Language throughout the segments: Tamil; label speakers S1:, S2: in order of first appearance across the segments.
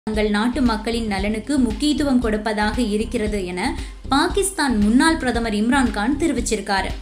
S1: தங்கள் நாட்டு மக்களின் நலனுக்கு முக்கியத்துவம் கொடுப்பதாக இருக்கிறது என பாகிஸ்தான் முன்னாள் பிரதமர் இம்ரான்கான் தெரிவிச்சிருக்காரு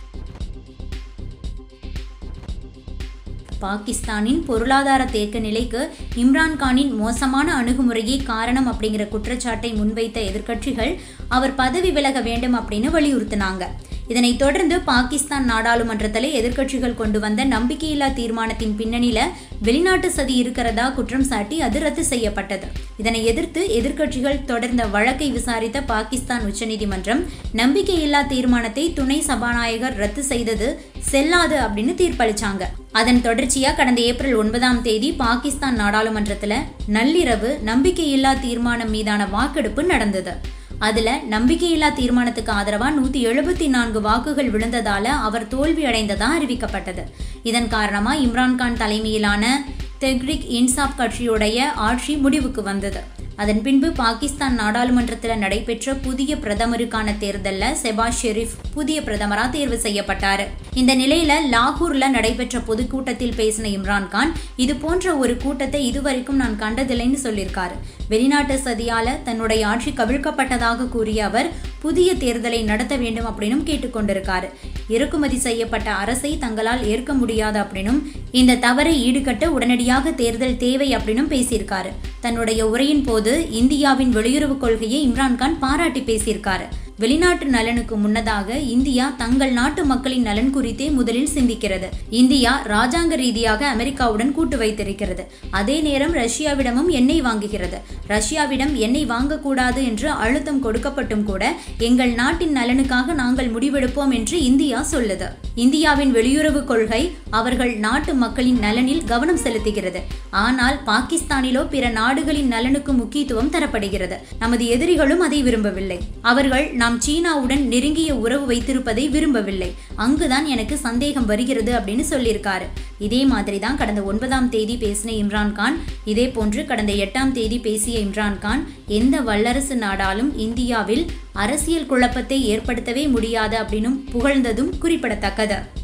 S1: பாகிஸ்தானின் பொருளாதார தேக்க நிலைக்கு இம்ரான்கானின் மோசமான அணுகுமுறையே காரணம் அப்படிங்கிற குற்றச்சாட்டை முன்வைத்த எதிர்க்கட்சிகள் அவர் பதவி விலக வேண்டும் அப்படின்னு வலியுறுத்தினாங்க இதனைத் தொடர்ந்து பாகிஸ்தான் நாடாளுமன்றத்தில் எதிர்க்கட்சிகள் கொண்டு வந்த நம்பிக்கையில்லா தீர்மானத்தின் பின்னணியில வெளிநாட்டு சதி இருக்கிறதா குற்றம் சாட்டி அது ரத்து செய்யப்பட்டது இதனை எதிர்த்து எதிர்க்கட்சிகள் தொடர்ந்த வழக்கை விசாரித்த பாகிஸ்தான் உச்சநீதிமன்றம் நம்பிக்கையில்லா தீர்மானத்தை துணை சபாநாயகர் ரத்து செய்தது செல்லாது அப்படின்னு தீர்ப்பளிச்சாங்க அதன் தொடர்ச்சியா கடந்த ஏப்ரல் ஒன்பதாம் தேதி பாகிஸ்தான் நாடாளுமன்றத்துல நள்ளிரவு நம்பிக்கையில்லா தீர்மானம் மீதான வாக்கெடுப்பு நடந்தது அதுல நம்பிக்கையில்லா தீர்மானத்துக்கு ஆதரவா நூத்தி எழுபத்தி நான்கு வாக்குகள் விழுந்ததால அவர் தோல்வி அடைந்ததா அறிவிக்கப்பட்டது இதன் காரணமா இம்ரான்கான் தலைமையிலான தெக்ரிக் இன்சாப் கட்சியுடைய ஆட்சி முடிவுக்கு வந்தது அதன் பின்பு பாகிஸ்தான் நாடாளுமன்றத்தில் நடைபெற்ற புதிய பிரதமருக்கான தேர்தலில் செபாஸ் ஷெரீப் புதிய பிரதமரா தேர்வு செய்யப்பட்டாரு இந்த நிலையில லாகூர்ல நடைபெற்ற பொதுக்கூட்டத்தில் பேசின இம்ரான்கான் இது போன்ற ஒரு கூட்டத்தை இதுவரைக்கும் நான் கண்டதில்லைன்னு சொல்லியிருக்காரு வெளிநாட்டு சதியால தன்னுடைய ஆட்சி கவிழ்க்கப்பட்டதாக கூறிய அவர் புதிய தேர்தலை நடத்த வேண்டும் அப்படின்னும் கேட்டுக்கொண்டிருக்காரு இறக்குமதி செய்யப்பட்ட அரசை தங்களால் ஏற்க முடியாது அப்படின்னும் இந்த தவறை ஈடுகட்ட உடனடியாக தேர்தல் தேவை அப்படின்னும் பேசியிருக்காரு தன்னுடைய உரையின் போது இந்தியாவின் வெளியுறவு கொள்கையை இம்ரான்கான் பாராட்டி பேசியிருக்காரு வெளிநாட்டு நலனுக்கு முன்னதாக இந்தியா தங்கள் நாட்டு மக்களின் நலன் குறித்தே முதலில் சிந்திக்கிறது இந்தியா ராஜாங்க ரீதியாக அமெரிக்காவுடன் கூட்டு வைத்திருக்கிறது அதே நேரம் ரஷ்யாவிடமும் எண்ணெய் வாங்குகிறது ரஷ்யாவிடம் எண்ணெய் வாங்கக்கூடாது என்று அழுத்தம் கொடுக்கப்பட்டும் கூட எங்கள் நாட்டின் நலனுக்காக நாங்கள் முடிவெடுப்போம் என்று இந்தியா சொல்லுது இந்தியாவின் வெளியுறவு கொள்கை அவர்கள் நாட்டு மக்களின் நலனில் கவனம் செலுத்துகிறது ஆனால் பாகிஸ்தானிலோ பிற நாடுகளின் நலனுக்கு முக்கியத்துவம் தரப்படுகிறது நமது எதிரிகளும் அதை விரும்பவில்லை அவர்கள் நாம் சீனாவுடன் நெருங்கிய உறவு வைத்திருப்பதை விரும்பவில்லை அங்குதான் எனக்கு சந்தேகம் வருகிறது அப்படின்னு சொல்லியிருக்காரு இதே மாதிரி தான் கடந்த ஒன்பதாம் தேதி பேசின இம்ரான்கான் இதே போன்று கடந்த எட்டாம் தேதி பேசிய இம்ரான்கான் எந்த வல்லரசு நாடாலும் இந்தியாவில் அரசியல் குழப்பத்தை ஏற்படுத்தவே முடியாது அப்படின்னும் புகழ்ந்ததும் குறிப்பிடத்தக்கது